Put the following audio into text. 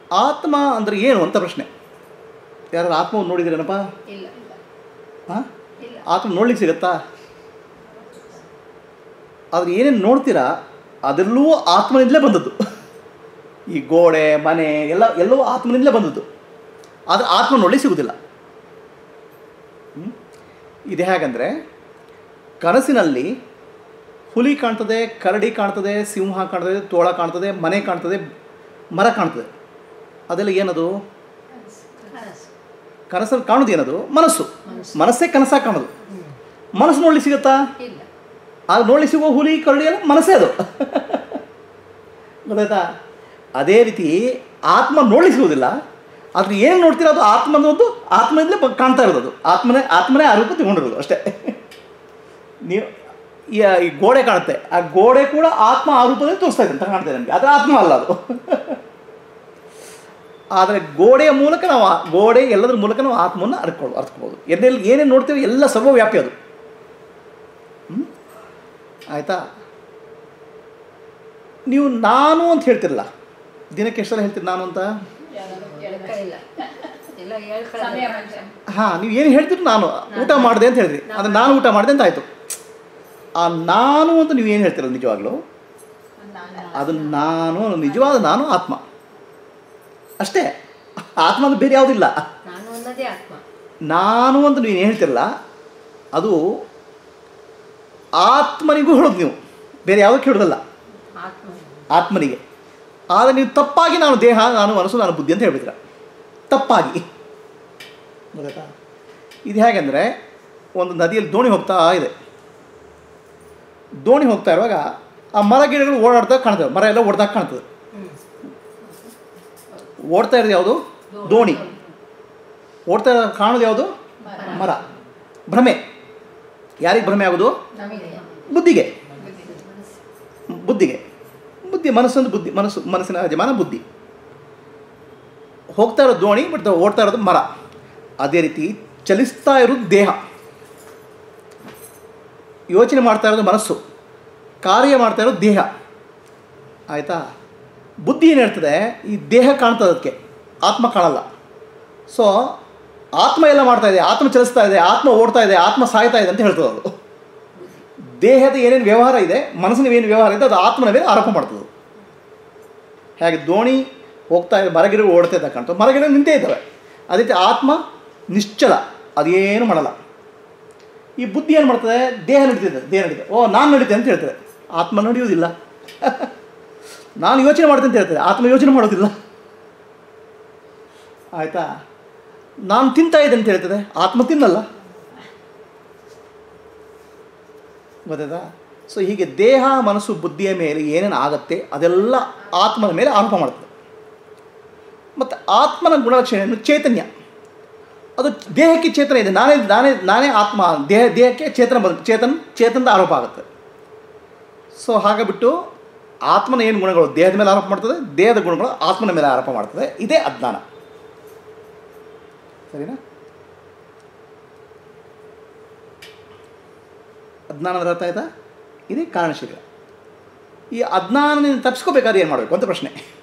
ಆತ್ಮ ಅಂದರೆ ಏನು ಅಂತ ಪ್ರಶ್ನೆ ಯಾರು ಆತ್ಮವನ್ನು ನೋಡಿದ್ದೀರೇನಪ್ಪ ಇಲ್ಲ ಇಲ್ಲ ಹಾಂ ಇಲ್ಲ ಆತ್ಮ ನೋಡ್ಲಿಕ್ಕೆ ಸಿಗತ್ತಾ ಆದರೆ ಏನೇನು ನೋಡ್ತೀರಾ ಅದೆಲ್ಲವೂ ಆತ್ಮನಿಂದಲೇ ಬಂದದ್ದು ಈ ಗೋಡೆ ಮನೆ ಎಲ್ಲ ಎಲ್ಲವೂ ಆತ್ಮನಿಂದಲೇ ಬಂದದ್ದು ಆದರೆ ಆತ್ಮ ನೋಡ್ಲಿಕ್ಕೆ ಸಿಗುವುದಿಲ್ಲ ಹ್ಮ್? ಇದು ಹೇಗಂದರೆ ಕನಸಿನಲ್ಲಿ ಹುಲಿ ಕಾಣ್ತದೆ ಕರಡಿ ಕಾಣ್ತದೆ ಸಿಂಹ ಕಾಣ್ತದೆ ತೋಳ ಕಾಣ್ತದೆ ಮನೆ ಕಾಣ್ತದೆ ಮರ ಕಾಣ್ತದೆ ಅದೆಲ್ಲ ಏನದು ಕನಸು ಕನಸಲ್ಲಿ ಕಾಣೋದು ಏನದು ಮನಸ್ಸು ಮನಸ್ಸೇ ಕನಸಾಗಿ ಕಾಣೋದು ಮನಸ್ಸು ನೋಡ್ಲಿಕ್ಕೆ ಸಿಗುತ್ತಾ ಇಲ್ಲ ಆಗ ನೋಡ್ಲಿಕ್ಕೆ ಸಿಗುವ ಹುಲಿ ಕರಡಿ ಎಲ್ಲ ಮನಸ್ಸೇ ಅದು ಗೊತ್ತಾಯ್ತಾ ಅದೇ ರೀತಿ ಆತ್ಮ ನೋಡ್ಲಿಕ್ಕೆ ಸಿಗುವುದಿಲ್ಲ ಆದರೆ ಏನು ನೋಡ್ತೀರೋ ಅದು ಆತ್ಮದ ಒಂದು ಆತ್ಮದಿಂದಲೇ ಬ- ಕಾಣ್ತಾ ಇರೋದು ಅದು ಆತ್ಮನೇ ಆತ್ಮನೇ ಆ ರೂಪ ತಗೊಂಡಿರೋದು ಅಷ್ಟೇ ನೀವು ಈ ಈ ಗೋಡೆ ಕಾಣುತ್ತೆ ಆ ಗೋಡೆ ಕೂಡ ಆತ್ಮ ಆ ರೂಪದಲ್ಲಿ ತೋರಿಸ್ತಾ ಇದೆ ಅಂತ ಕಾಣ್ತದೆ ನಮಗೆ ಅದು ಆತ್ಮ ಅಲ್ಲ ಅದು ಆದರೆ ಗೋಡೆಯ ಮೂಲಕ ನಾವು ಆ- ಗೋಡೆ ಎಲ್ಲದರ ಮೂಲಕ ನಾವು ಆತ್ಮವನ್ನು ಅರ್ಕೊಳ್ಳೋ ಅರ್ತ್ಕೋಬೋದು ಎಲ್ಲೆಲ್ಲಿ ಏನೇನು ನೋಡ್ತೀವಿ ಎಲ್ಲ ಸರ್ವವ್ಯಾಪಿ ಅದು ಹ್ಮ್? ಆಯಿತಾ ನೀವು ನಾನು ಅಂತ ಹೇಳ್ತಿರಲ್ಲ ದಿನಕ್ಕೆ ಎಷ್ಟೆಲ್ಲ ಹೇಳ್ತೀರಿ ನಾನು ಅಂತ ಹೇಳ್ಕೊಳ್ಳಿಲ್ಲ ಎಲ್ಲ ಸಮಯ ಹೇಳ್ಕೊಳ್ಳೋದು ಮಂಚ ಹಾಂ ನೀವು ಏನು ಹೇಳ್ತೀರಿ ನಾನು ಊಟ ಮಾಡಿದೆ ಅಂತ ಹೇಳಿದ್ರಿ ಅದು ನಾನು ಊಟ ಮಾಡಿದೆ ಅಂತ ಆಯಿತು ಆ ನಾನು ಅಂತ ನೀವು ಏನು ಹೇಳ್ತೀರಲ್ಲ ನಿಜವಾಗ್ಲೂ ಅದು ನಾನು ನಿಜವಾದ ನಾನು ಆತ್ಮ ಅಷ್ಟೇ ಆತ್ಮ ಅಂದ್ರೆ ಬೇರೆ ಯಾವುದಿಲ್ಲ ನಾನು ಅನ್ನೋದೇ ಆತ್ಮ ನಾನು ಅಂತ ನೀವು ಏನು ಹೇಳ್ತಿರಲ್ಲ ಅದು ಆತ್ಮನಿಗೂ ಹೇಳೋದು ನೀವು ಬೇರೆ ಯಾವುದಕ್ಕೆ ಹೇಳೋದಲ್ಲ ಆತ್ಮ ಆತ್ಮನಿಗೆ ಆದರೆ ನೀವು ತಪ್ಪಾಗಿ ನಾನು ದೇಹ ನಾನು ಮನಸ್ಸು ನಾನು ಬುದ್ಧಿ ಅಂತ ಹೇಳ್ಬಿಡ್ತೀರ ತಪ್ಪಾಗಿ ಗೊತ್ತಾಯ್ತಾ ಇದು ಹೇಗೆಂದರೆ ಒಂದು ನದಿಯಲ್ಲಿ ದೋಣಿ ಹೋಗ್ತಾ ಇದೆ ದೋಣಿ ಹೋಗ್ತಾ ಇರುವಾಗ ಆ ಮರ ಗಿಡಗಳು ಓಡಾಡ್ತಾ ಕಾಣ್ತವೆ ಮರ ಎಲ್ಲ ಓಡ್ದಾಗ ಕಾಣ್ತದೆ ಹ್ಮ್. ಓಡ್ತಾ ಇರೋದು ಯಾವುದು ದೋಣಿ ಓಡ್ತಾ ಇರೋ ಕಾಣೋದು ಯಾವುದು ಮರ ಭ್ರಮೆ ಯಾರಿಗೆ ಭ್ರಮೆ ಆಗೋದು ನಮಗೆ ಬುದ್ಧಿಗೆ ಬುದ್ಧಿಗೆ ಬುದ್ಧಿ ಮನಸ್ಸೊಂದು ಬುದ್ಧಿ ಮನಸ್ಸು ಮನಸ್ಸಿನ ಯಜಮಾನ ಬುದ್ಧಿ ಹೋಗ್ತಾ ಇರೋದು ದೋಣಿ ಬಟ್ ಓಡ್ತಾ ಇರೋದು ಮರ ಅದೇ ರೀತಿ ಚಲಿಸ್ತಾ ಇರೋದು ದೇಹ ಯೋಚನೆ ಮಾಡ್ತಾ ಇರೋದು ಮನಸ್ಸು ಕಾರ್ಯ ಮಾಡ್ತಾ ಇರೋದು ದೇಹ ಆಯಿತಾ ಬುದ್ಧಿ ಏನು ಹೇಳ್ತದೆ ಈ ದೇಹ ಕಾಣ್ತದೆ ಅದಕ್ಕೆ ಆತ್ಮ ಕಾಣಲ್ಲ ಸೊ ಆತ್ಮ ಎಲ್ಲ ಮಾಡ್ತಾ ಇದೆ ಆತ್ಮ ಚಲಿಸ್ತಾ ಇದೆ ಆತ್ಮ ಓಡ್ತಾ ಇದೆ ಆತ್ಮ ಸಾಯ್ತಾ ಇದೆ ಅಂತ ಹೇಳ್ತದೆ ಅದು ದೇಹದ ಏನೇನು ವ್ಯವಹಾರ ಇದೆ ಮನಸ್ಸಿನ ಏನು ವ್ಯವಹಾರ ಇದೆ ಅದು ಆತ್ಮನ ಮೇಲೆ ಆರೋಪ ಮಾಡ್ತದೆ ಹಾಗೆ ದೋಣಿ ಹೋಗ್ತಾ ಇದೆ ಮರಗಿಡಗಳು ಓಡ್ತಾ ಇದ್ದ ಕಾಣ್ತವೆ ಮರಗಿಡಗಳು ನಿಂತೇ ಇದ್ದಾವೆ ಅದೇ ರೀತಿ ಆತ್ಮ ನಿಶ್ಚಲ ಅದೇನು ಮಾಡಲ್ಲ ಈ ಬುದ್ಧಿ ಏನು ಮಾಡ್ತದೆ ದೇಹ ನಡೀತಿದೆ ದೇಹ ನಡೀತದೆ ಓ ನಾನು ನಡೀತೆ ಅಂತ ಹೇಳ್ತದೆ ಆತ್ಮ ನಡೆಯುವುದಿಲ್ಲ ನಾನು ಯೋಚನೆ ಮಾಡ್ತೇನೆ ಅಂತ ಹೇಳ್ತದೆ ಆತ್ಮ ಯೋಚನೆ ಮಾಡೋದಿಲ್ಲ ಆಯಿತಾ ನಾನು ತಿಂತಾ ಇದೆ ಅಂತ ಹೇಳ್ತದೆ ಆತ್ಮ ತಿನ್ನಲ್ಲ ಗೊತ್ತಾಯ್ತಾ ಸೊ ಹೀಗೆ ದೇಹ ಮನಸ್ಸು ಬುದ್ಧಿಯ ಮೇಲೆ ಏನೇನು ಆಗತ್ತೆ ಅದೆಲ್ಲ ಆತ್ಮನ ಮೇಲೆ ಆರೋಪ ಮಾಡ್ತದೆ ಮತ್ತು ಆತ್ಮನ ಗುಣಲಕ್ಷಣೆಯನ್ನು ಚೈತನ್ಯ ಅದು ದೇಹಕ್ಕೆ ಚೇತನ ಇದೆ ನಾನೇ ನಾನೇ ನಾನೇ ಆತ್ಮ ದೇಹ ದೇಹಕ್ಕೆ ಚೇತನ ಬಂದು ಚೇತನ್ ಚೇತನದ ಆರೋಪ ಆಗುತ್ತೆ ಸೊ ಹಾಗೆ ಬಿಟ್ಟು ಆತ್ಮನ ಏನು ಗುಣಗಳು ದೇಹದ ಮೇಲೆ ಆರೋಪ ಮಾಡ್ತದೆ ದೇಹದ ಗುಣಗಳು ಆತ್ಮನ ಮೇಲೆ ಆರೋಪ ಮಾಡ್ತದೆ ಇದೇ ಅಜ್ಞಾನ ಸರಿನಾ ಅಜ್ಞಾನ ಅಂದ್ರೆ ಅರ್ಥ ಆಯ್ತಾ ಇದೇ ಕಾರಣಶೀಲ ಈ ಅಜ್ಞಾನದಿಂದ ತಪ್ಪಿಸ್ಕೋಬೇಕಾದ್ರೆ ಏನು ಮಾಡಬೇಕು ಅಂತ ಪ್ರಶ್ನೆ